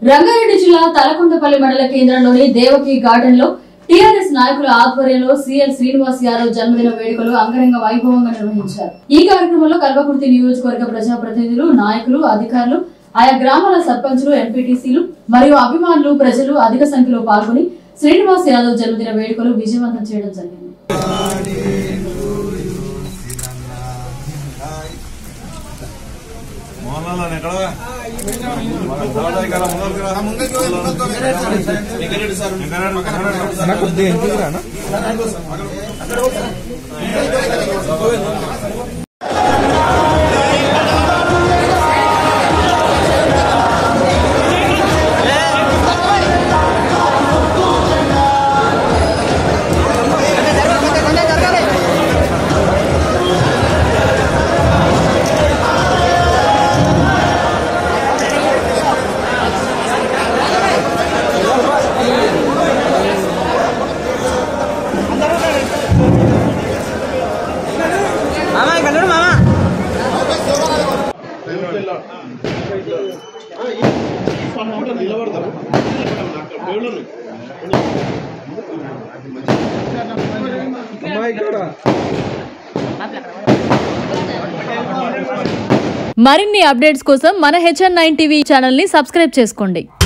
రంగారెడ్డి జిల్లా తలకొండపల్లి మండల కేంద్రంలోని దేవకి గార్డెన్ లో టీఆర్ఎస్ నాయకుల ఆధ్వర్యంలో సీఎల్ శ్రీనివాస్ యాదవ్ జన్మదిన వేడుకలు అంగరంగ వైభవంగా నిర్వహించారు ఈ కార్యక్రమంలో కల్వకుర్తి నియోజకవర్గ ప్రజాప్రతినిధులు నాయకులు అధికారులు ఆయా గ్రామాల సర్పంచులు ఎంపీటీసీలు మరియు అభిమానులు ప్రజలు అధిక సంఖ్యలో పాల్గొని శ్రీనివాస్ యాదవ్ జన్మదిన వేడుకలు విజయవంతం చేయడం జరిగింది మోహన్లాల్ ఎక్కడ మామా ఇక్కడ చూడు మామా మరిన్ని అప్డేట్స్ కోసం మన హెచ్ఎన్ నైన్ టీవీ ఛానల్ ని సబ్స్క్రైబ్ చేసుకోండి